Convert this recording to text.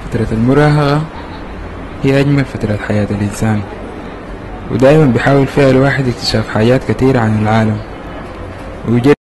فترة المراهقة هي أجمل فترة حياة الإنسان ودائما بيحاول فيها الواحد اكتشاف حاجات كتيرة عن العالم ويجرب